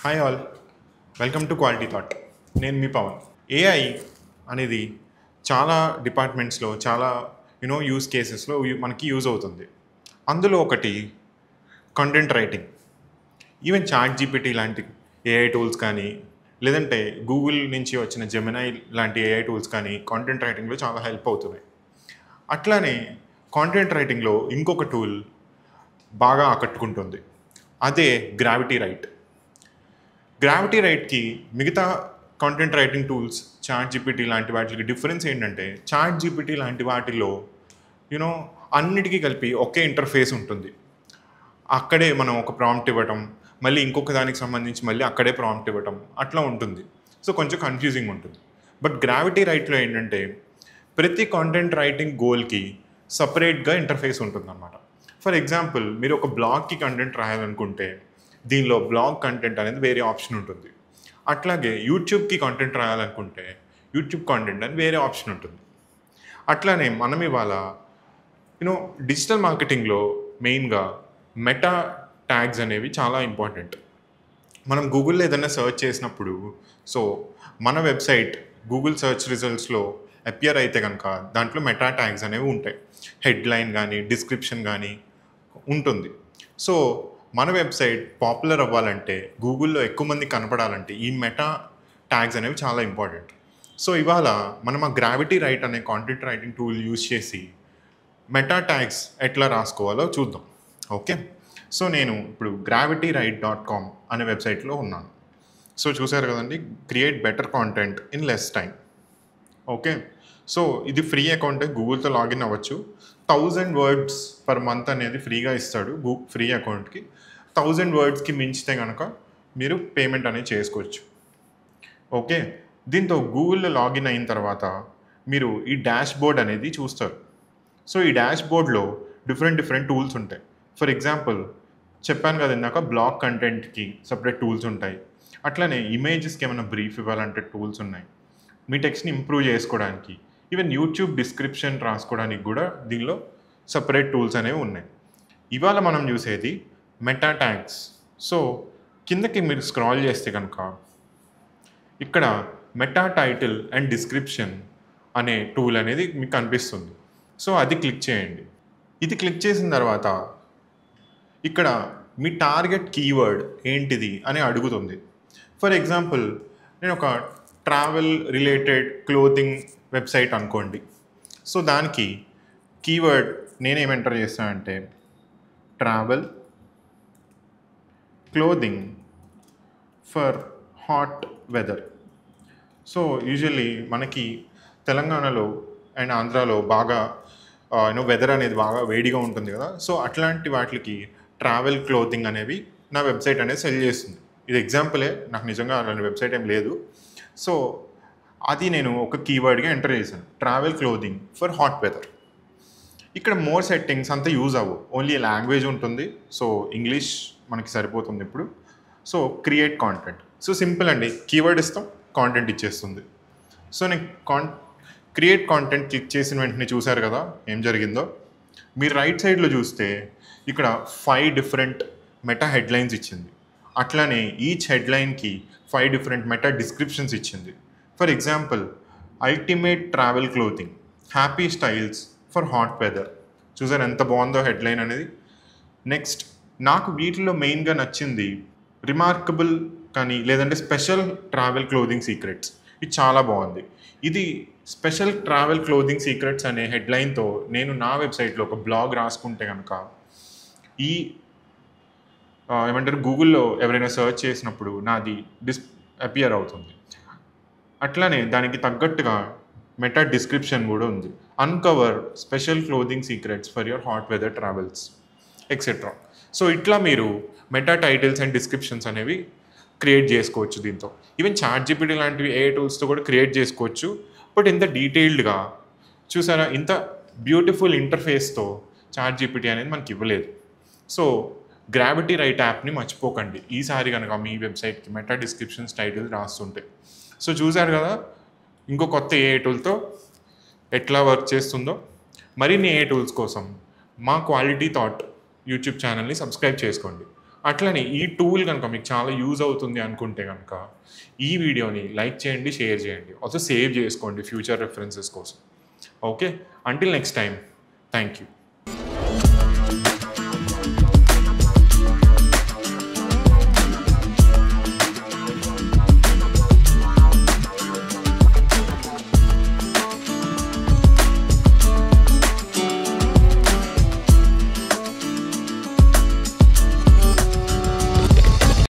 hi all welcome to quality thought నేను మీ Pawan AI అనేది చాలా డిపార్ట్మెంట్స్లో చాలా యూనో యూస్ కేసెస్లో మనకి యూజ్ అవుతుంది అందులో ఒకటి content writing even chat GPT లాంటి ఏఐ టూల్స్ కానీ లేదంటే గూగుల్ నుంచి వచ్చిన జెమినై లాంటి ఏఐ టూల్స్ కానీ కాంటెంట్ రైటింగ్లో చాలా హెల్ప్ అవుతున్నాయి అట్లానే కాంటెంట్ రైటింగ్లో ఇంకొక టూల్ బాగా ఆకట్టుకుంటుంది అదే గ్రావిటీ రైట్ గ్రావిటీ రైట్కి మిగతా content writing tools chat GPT లాంటి వాటికి డిఫరెన్స్ ఏంటంటే చాట్ జీపీటీ లాంటి వాటిలో యూనో అన్నిటికీ కలిపి ఒకే ఇంటర్ఫేస్ ఉంటుంది అక్కడే మనం ఒక ప్రాంప్ట్ ఇవ్వటం మళ్ళీ ఇంకొక దానికి సంబంధించి మళ్ళీ అక్కడే ప్రాంప్ట్ ఇవ్వటం అట్లా ఉంటుంది సో కొంచెం కన్ఫ్యూజింగ్ ఉంటుంది బట్ గ్రావిటీ రైట్లో ఏంటంటే ప్రతి కాంటెంట్ రైటింగ్ గోల్కి సపరేట్గా ఇంటర్ఫేస్ ఉంటుందన్నమాట ఫర్ ఎగ్జాంపుల్ మీరు ఒక బ్లాగ్కి కంటెంట్ రాయాలనుకుంటే దీనిలో బ్లాగ్ కంటెంట్ అనేది వేరే ఆప్షన్ ఉంటుంది అట్లాగే యూట్యూబ్కి కంటెంట్ రాయాలనుకుంటే యూట్యూబ్ కంటెంట్ అని వేరే ఆప్షన్ ఉంటుంది అట్లానే మనం ఇవాళ యూనో డిజిటల్ మార్కెటింగ్లో మెయిన్గా మెటా ట్యాగ్స్ అనేవి చాలా ఇంపార్టెంట్ మనం గూగుల్లో ఏదైనా సెర్చ్ చేసినప్పుడు సో మన వెబ్సైట్ గూగుల్ సెర్చ్ రిజల్ట్స్లో అపియర్ అయితే కనుక దాంట్లో మెటా ట్యాగ్స్ అనేవి ఉంటాయి హెడ్లైన్ కానీ డిస్క్రిప్షన్ కానీ ఉంటుంది సో మన వెబ్సైట్ పాపులర్ అవ్వాలంటే గూగుల్లో ఎక్కువ మంది కనపడాలంటే ఈ మెటా ట్యాగ్స్ అనేవి చాలా ఇంపార్టెంట్ సో ఇవాళ మనం ఆ గ్రావిటీ రైట్ అనే కాంటెంట్ రైటింగ్ టూల్ యూజ్ చేసి మెటా ట్యాగ్స్ ఎట్లా రాసుకోవాలో చూద్దాం ఓకే సో నేను ఇప్పుడు గ్రావిటీ రైట్ డాట్ కామ్ అనే వెబ్సైట్లో ఉన్నాను సో చూసారు కదండి create better content in less time okay so ఇది ఫ్రీ అకౌంటే గూగుల్తో లాగిన్ అవ్వచ్చు థౌజండ్ వర్డ్స్ పర్ మంత్ అనేది ఫ్రీగా ఇస్తాడు గూ ఫ్రీ అకౌంట్కి థౌజండ్ వర్డ్స్కి మించితే కనుక మీరు పేమెంట్ అనేది చేసుకోవచ్చు ఓకే దీంతో గూగుల్లో లాగిన్ అయిన తర్వాత మీరు ఈ డాష్ బోర్డ్ అనేది చూస్తారు సో ఈ డాష్ బోర్డ్లో డిఫరెంట్ డిఫరెంట్ టూల్స్ ఉంటాయి ఫర్ ఎగ్జాంపుల్ చెప్పాను కదా ఇందాక బ్లాగ్ కంటెంట్కి సపరేట్ టూల్స్ ఉంటాయి అట్లనే ఇమేజెస్కి ఏమైనా బ్రీఫ్ ఇవ్వాలంటే టూల్స్ ఉన్నాయి మీ టెక్స్ట్ని ఇంప్రూవ్ చేసుకోవడానికి ఈవెన్ యూట్యూబ్ డిస్క్రిప్షన్ రాసుకోవడానికి కూడా దీనిలో సపరేట్ టూల్స్ అనేవి ఉన్నాయి ఇవాళ మనం చూసేది మెటా ట్యాగ్స్ సో కిందకి మీరు స్క్రాల్ చేస్తే కనుక ఇక్కడ మెటా టైటిల్ అండ్ డిస్క్రిప్షన్ అనే టూల్ అనేది మీకు కనిపిస్తుంది సో అది క్లిక్ చేయండి ఇది క్లిక్ చేసిన తర్వాత ఇక్కడ మీ టార్గెట్ కీవర్డ్ ఏంటిది అని అడుగుతుంది ఫర్ ఎగ్జాంపుల్ నేను ఒక ట్రావెల్ రిలేటెడ్ క్లోతింగ్ వెబ్సైట్ అనుకోండి సో దానికి కీవర్డ్ నేనేం ఎంటర్ చేస్తానంటే travel clothing for hot weather so usually మనకి తెలంగాణలో అండ్ ఆంధ్రాలో బాగా యూనో వెదర్ అనేది బాగా వేడిగా ఉంటుంది కదా సో అట్లాంటి వాటికి ట్రావెల్ క్లోతింగ్ అనేవి నా వెబ్సైట్ అనేది సెల్ చేస్తుంది ఇది ఎగ్జాంపులే నాకు నిజంగా అలాంటి వెబ్సైట్ ఏం లేదు సో అది నేను ఒక కీవర్డ్గా ఎంటర్ చేశాను travel clothing for hot weather ఇక్కడ మోర్ సెట్టింగ్స్ అంతా యూజ్ అవ్వు ఓన్లీ లాంగ్వేజ్ ఉంటుంది సో ఇంగ్లీష్ మనకి సరిపోతుంది ఇప్పుడు so create content so simple అండి కీవర్డ్ ఇస్తాం కాంటెంట్ ఇచ్చేస్తుంది సో నేను కాన్ క్రియేట్ కాంటెంట్ క్లిక్ చేసిన వెంటనే చూశారు కదా ఏం జరిగిందో మీరు రైట్ సైడ్లో చూస్తే ఇక్కడ ఫైవ్ డిఫరెంట్ మెటా హెడ్లైన్స్ ఇచ్చింది అట్లానే ఈచ్ హెడ్లైన్కి ఫైవ్ డిఫరెంట్ మెటా డిస్క్రిప్షన్స్ ఇచ్చింది for example ultimate travel clothing happy styles for hot weather చూసారు ఎంత బాగుందో హెడ్లైన్ అనేది నెక్స్ట్ నాకు వీటిలో మెయిన్గా నచ్చింది రిమార్కబుల్ కానీ లేదంటే స్పెషల్ ట్రావెల్ క్లోదింగ్ సీక్రెట్స్ ఇది చాలా బాగుంది ఇది స్పెషల్ ట్రావెల్ క్లోదింగ్ సీక్రెట్స్ అనే హెడ్లైన్తో నేను నా వెబ్సైట్లో ఒక బ్లాగ్ రాసుకుంటే కనుక ఈ ఆ, ఏమంటారు గూగుల్లో ఎవరైనా సెర్చ్ చేసినప్పుడు నాది డిస్ అపియర్ అవుతుంది అట్లానే దానికి తగ్గట్టుగా మెటా డిస్క్రిప్షన్ కూడా ఉంది uncover special clothing secrets for your hot weather travels etcetera so ఇట్లా మీరు మెటా టైటిల్స్ అండ్ డిస్క్రిప్షన్స్ అనేవి క్రియేట్ చేసుకోవచ్చు దీంతో ఈవెన్ చాట్ జీపీటీ లాంటివి ఏ టూల్స్తో కూడా క్రియేట్ చేసుకోవచ్చు బట్ ఇంత డీటెయిల్డ్గా చూసారా ఇంత బ్యూటిఫుల్ ఇంటర్ఫేస్తో చాట్ జీపీటీ అనేది మనకి ఇవ్వలేదు సో గ్రావిటీ రైట్ యాప్ని మర్చిపోకండి ఈసారి కనుక మీ వెబ్సైట్కి మెటా డిస్క్రిప్షన్స్ టైటిల్ రాస్తుంటే సో చూసారు కదా ఇంకో కొత్త ఏ టూల్తో ఎట్లా వర్క్ చేస్తుందో మరిన్ని ఏ టూల్స్ కోసం మా క్వాలిటీ థాట్ యూట్యూబ్ ఛానల్ని సబ్స్క్రైబ్ చేసుకోండి అట్లనే ఈ టూల్ కనుక మీకు చాలా యూజ్ అవుతుంది అనుకుంటే కనుక ఈ వీడియోని లైక్ చేయండి షేర్ చేయండి ఆల్సో సేవ్ చేసుకోండి ఫ్యూచర్ రెఫరెన్సెస్ కోసం okay until next time thank you